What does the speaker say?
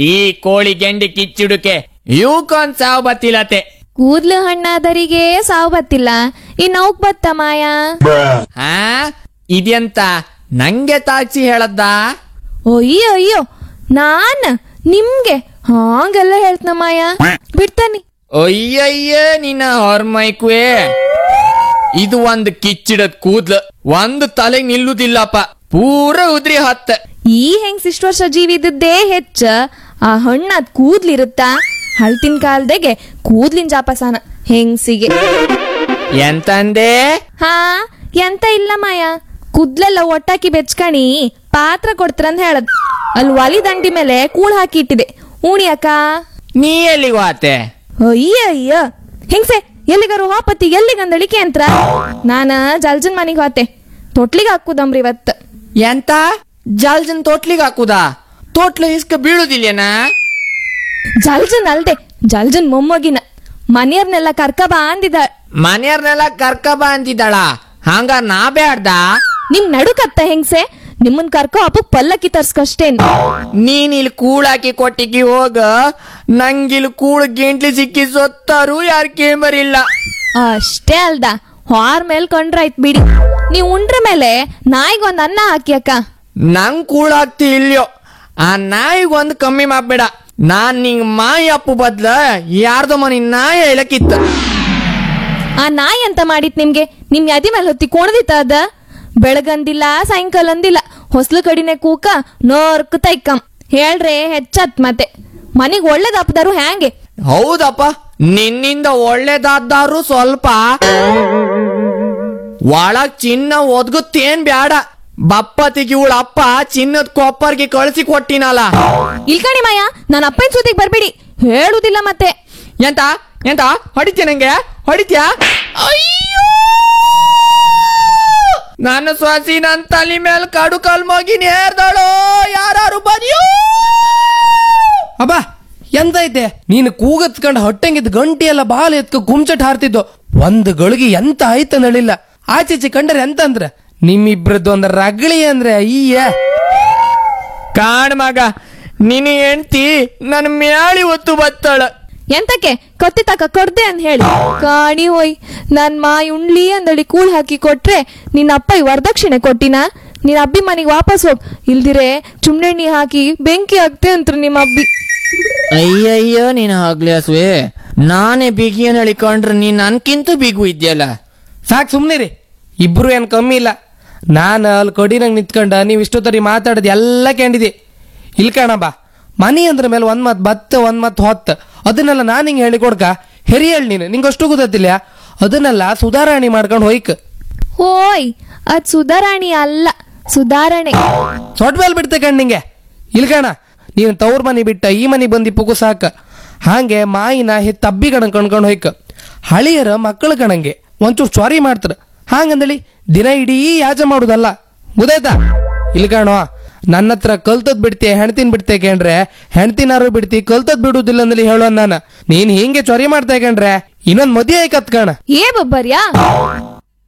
ಈ ಕೋಳಿ ಗೆಂಡಿ ಕಿಚ್ಚುಡುಕೆ ಇವಕ್ಕೊಂದ್ ಸಾವು ಬತ್ತಿಲತೆ ಕೂದ್ಲು ಹಣ್ಣಾದರಿಗೆ ಸಾವು ಬತ್ತಿಲ್ಲ ಇನ್ ಅವಕ್ ಬತ್ತ ಮಾಯಾ ಹಾ ಇದೆಂತ ನಂಗೆ ತಾಕ್ಸಿ ಹೇಳದ್ದ ಅಯ್ಯೋ ಅಯ್ಯೋ ನಾನ್ ನಿಮ್ಗೆ ಹಾಂಗೆಲ್ಲ ಹೇಳ್ತನ ಮಾಯಾ ಬಿಡ್ತಾನಿ ಅಯ್ಯಯ್ಯ ನಿನ್ನ ಹೊರ್ಮೈಕುವೆ ಇದು ಒಂದ್ ಕಿಚ್ಚಿಡದ್ ಕೂದ್ಲು ಒಂದ್ ತಲೆಗ್ ನಿಲ್ಲುದಿಲ್ಲಪ್ಪ ಪೂರ ಉದ್ರಿ ಹತ್ತ ಈ ಹೆಂಗ್ಸ್ ಇಷ್ಟು ವರ್ಷ ಜೀವಿದ್ದೇ ಹೆಚ್ಚ ಆ ಹಣ್ಣಾದ್ ಕೂದ್ಲಿರುತ್ತಾ ಹಳ್ತಿನ ಕಾಲ್ದಾಗೆ ಕೂದ್ಲಿನ ಜಾಪಸಾನ ಹೆಂಗ್ಸಿಗೆ ಎಂತಂದೆ ಹಾ ಎಂತ ಇಲ್ಲ ಮಾಯ ಕುದ್ಲೆಲ್ಲ ಒಟ್ಟಾಕಿ ಬೆಚ್ಕಣಿ ಪಾತ್ರ ಕೊಡ್ತಾರಂತ ಹೇಳದ್ ಅಲ್ಲಿ ಒಲಿ ದಂಡಿ ಮೇಲೆ ಕೂಳ್ ಹಾಕಿ ಇಟ್ಟಿದೆ ಉಣಿಯಕ್ಕ ನೀ ಎಲ್ಲಿಗೆ ವಾತೆ ಅಯ್ಯ ಅಯ್ಯ ಹೆಂಗ್ಸೆ ಎಲ್ಲಿಗಾರು ಹಾಪತಿ ಎಲ್ಲಿಗಂದಳಿಕೆ ಅಂತ ನಾನ ಜಲ್ಜನ್ ಮನಿಗ್ ಹೋತೆ ತೊಟ್ಲಿಗೆ ಹಾಕುದಮ್ರಿ ಇವತ್ತು ಎಂತ ಜಲ್ಜನ್ ತೋಟ್ಲಿಗ್ ಹಾಕುದಾ ತೋಟ್ಲ ಇಸ್ಕ ಬೀಳುದಿಲ್ಲೇನಾ ಜಲ್ಜನ್ ಅಲ್ದೆ ಜಲ್ಜನ್ ಮೊಮ್ಮಗಿನ ಮನೆಯವ್ರನ್ನೆಲ್ಲ ಕರ್ಕ ಬಾ ಅಂದಿದ ಮನೆಯವ್ರನ್ನೆಲ್ಲ ಕರ್ಕ ಬಾ ಅಂತಿದ್ದಾಳ ಹಂಗ ನಾ ಬ್ಯಾಡ್ದ ನಿಮ್ ನಡುಕತ್ತ ಹೆಂಗ್ಸೆ ನಿಮ್ಮನ್ ಕರ್ಕೊ ಅಪ್ಪಕ್ ಪಲ್ಲಕ್ಕಿ ತರ್ಸ್ಕಷ್ಟೇನ್ ನೀನ್ ಇಲ್ಲಿ ಕೂಳಾಕಿ ಕೊಟ್ಟಿಗೆ ಹೋಗ ನಂಗಿಲ್ ಕೂಳ್ ಗಿಂಟ್ಲಿ ಸಿಕ್ಕಿ ಸೊತ್ತಾರು ಯಾರ್ ಕೇಂಬರಿಲ್ಲ ಅಷ್ಟೇ ಅಲ್ದ ಹಾರ್ ಮೇಲ್ ಕೊಂಡ್ರಾಯ್ತ್ ಬಿಡಿ ನೀವ್ ಉಂಡ್ರ ಮೇಲೆ ನಾಯಿಗೊಂದ್ ಅನ್ನ ಹಾಕಿ ಅಕ್ಕ ನಂಗ್ ಕೂಳಾಗ್ತಿ ಇಲ್ಯೋ ಆ ನಾಯಿಗ್ ಒಂದ್ ಕಮ್ಮಿ ಮಾಡ್ಬೇಡ ನಾನ್ ನಿಂಗ್ ಮಾಯಿ ಅಪ್ಪು ಬದ್ಲ ಯಾರ್ದೋ ಮನಿ ನಾಯಿ ಹೇಳಕ್ಕಿತ್ತ ಆ ನಾಯಿ ಅಂತ ಮಾಡಿತ್ ನಿಮ್ಗೆ ನಿಮ್ ಯದಿ ಮೇಲೆ ಹೊತ್ತಿ ಕೋಣದಿತ್ತ ಅದ ಬೆಳಗಂದಿಲ್ಲ ಸಾಯಂಕಾಲ ಅಂದಿಲ್ಲ ಹೊಸ್ಲು ಕಡಿನೆ ಕೂಕ ನೋರ್ಕ್ ತೈಕಂ ಹೇಳ್ರೆ ಹೆಚ್ಚತ್ ಮತ್ತೆ ಮನಿಗ್ ಒಳ್ಳೇದಪ್ಪದಾರು ಹ್ಯಾಂಗೆ ಹೌದಪ್ಪ ನಿನ್ನಿಂದ ಒಳ್ಳೇದಾದ್ದಾರು ಸ್ವಲ್ಪ ಒಳಗ್ ಚಿನ್ನ ಒದ್ಗುತ್ತೇನ್ ಬ್ಯಾಡ ಬಪ್ಪತಿಗೆ ಇವಳ ಅಪ್ಪ ಚಿನ್ನದ ಕೊಪ್ಪರ್ಗೆ ಕಳ್ಸಿ ಕೊಟ್ಟಿನಲ್ಲ ಇಲ್ಕಣಿ ಮಾಯ ನನ್ನ ಅಪ್ಪನ ಸುದ್ದಿಗೆ ಬರ್ಬೇಡಿ ಹೇಳುದಿಲ್ಲ ಮತ್ತೆ ಎಂತ ಎಂತ ಹೊಡಿತ್ಯ ನಂಗೆ ಹೊಡಿತ್ಯಾ ಅಯ್ಯೋ ನನ್ನ ಸ್ವಾಸಿ ನನ್ ತಲೆ ಮೇಲೆ ಕಡು ಕಲ್ಮೋಗಿ ನೇರ್ದಳು ಯಾರು ಬದಿಯೋ ಅಬ್ಬ ಎಂತ ಐತೆ ನೀನು ಕೂಗತ್ಕಂಡ್ ಹೊಟ್ಟೆಂಗಿದ್ ಗಂಟಿ ಎಲ್ಲ ಬಾಲ ಎತ್ಕ ಗುಮ್ಚಟ್ ಹಾರ್ತಿದ್ದು ಒಂದ್ ಗಳಿಗೆ ಎಂತ ಆಯ್ತ ನಳಿಲ್ಲ ಆಚೀಚೆ ಕಂಡ್ರೆ ಎಂತ ಅಂದ್ರ ನಿಮ್ಮಿಬ್ರದ್ದು ಒಂದ್ ರಗಳಿ ಅಂದ್ರೆ ಅಯ್ಯ ಕಾಣ್ ಮಗ ನಿನ್ನ ಹೆಂಡ್ತಿ ನನ್ನ ಮ್ಯಾಳಿ ಒತ್ತು ಬತ್ತಾಳ ಎಂತಕ್ಕೆ ಕತ್ತಿ ತಕ ಕೊಡ್ದೆ ಅಂತ ಹೇಳಿ ಕಾಣಿ ಹೋಯ್ ನನ್ ಮಾಯಿ ಉಣ್ಲಿ ಅಂದಳಿ ಕೂಳ್ ಹಾಕಿ ಕೊಟ್ರೆ ನಿನ್ನ ಅಪ್ಪ ಈ ವರದಕ್ಷಿಣೆ ಕೊಟ್ಟಿನ ನಿನ್ನ ಅಬ್ಬಿ ಮನೆಗೆ ವಾಪಸ್ ಹೋಗ್ ಇಲ್ದಿರೆ ಚುಮ್ನೆಣ್ಣಿ ಹಾಕಿ ಬೆಂಕಿ ಹಾಕ್ತೆ ಅಂತ್ರು ನಿಮ್ಮ ಅಬ್ಬಿ ಅಯ್ಯಯ್ಯೋ ನೀನ್ ಆಗ್ಲಿ ಹಸುವೆ ನಾನೇ ಬಿಗಿಯನ್ ಹೇಳಿಕೊಂಡ್ರೆ ನೀನ್ ನನ್ಕಿಂತ ಬಿಗು ಇದ್ಯಲ್ಲ ಸಾಕ್ ಸುಮ್ನಿರಿ ಇಬ್ರು ಏನ್ ಕಮ್ಮಿ ಇಲ್ಲ ನಾನು ಅಲ್ಲಿ ಕೊಡಿನಂಗ್ ನಿಂತ್ಕೊಂಡ ನೀವು ಇಷ್ಟೊತ್ತರಿ ಮಾತಾಡೋದು ಎಲ್ಲ ಕೇಳಿದೆ ಇಲ್ ಕಣ ಬಾ ಮನಿ ಅಂದ್ರ ಮೇಲೆ ಒಂದ್ ಮತ್ ಬತ್ತ ಒಂದ್ ಮತ್ ಹೊತ್ತ ಅದನ್ನೆಲ್ಲ ನಾನು ಹಿಂಗೆ ಹೇಳಿ ಕೊಡ್ಕ ಹೆರಿ ಹೇಳಿ ನೀನು ನಿಂಗೆ ಅಷ್ಟು ಗೊತ್ತಿಲ್ಲ ಅದನ್ನೆಲ್ಲ ಸುಧಾರಣೆ ಮಾಡ್ಕೊಂಡು ಹೋಯ್ಕ ಹೋಯ್ ಅದ್ ಸುಧಾರಾಣಿ ಅಲ್ಲ ಸುಧಾರಣೆ ಸೊಟ್ ಮೇಲೆ ಬಿಡ್ತೆ ಕಣ್ ನಿಂಗೆ ಇಲ್ ಕಣ ನೀನು ತವ್ರ ಮನೆ ಬಿಟ್ಟ ಈ ಮನೆ ಬಂದಿ ಪುಗು ಸಾಕ ಹಾಗೆ ಮಾಯಿನ ಹೆತ್ತ ಅಬ್ಬಿ ಕಣ ಕಣ್ಕೊಂಡು ಹೋಯ್ಕ ಹಳಿಯರ ಮಕ್ಕಳು ಕಣಂಗೆ ಒಂಚೂರು ಚ್ವಾರಿ ಮಾಡ್ತಾರ ಹಾಗಂದಳಿ ದಿನ ಇಡೀ ಯಾಜ ಮಾಡುದಲ್ಲ ಗೊತ್ತಾಯ್ತಾ ಇಲ್ಲಿ ಕಾಣೋ ನನ್ನ ಹತ್ರ ಕಲ್ತದ್ ಬಿಡ್ತಿ ಹೆಣ್ತಿನ್ ಬಿಡ್ತೆ ಕೇಂಡ್ರೆ ಹೆಣ್ತಿನಾರು ಬಿಡ್ತಿ ಕಲ್ತದ್ ಬಿಡುದಿಲ್ಲ ಅಂದಲ್ಲಿ ಹೇಳೋ ನಾನು ನೀನ್ ಹಿಂಗೆ ಚೊರಿ ಮಾಡ್ತಾ ಕೇಂಡ್ರೆ ಇನ್ನೊಂದ್ ಮದುವೆ ಆಯ್ಕತ್ ಕಣ ಏ ಬಬ್ಬರ್ಯಾ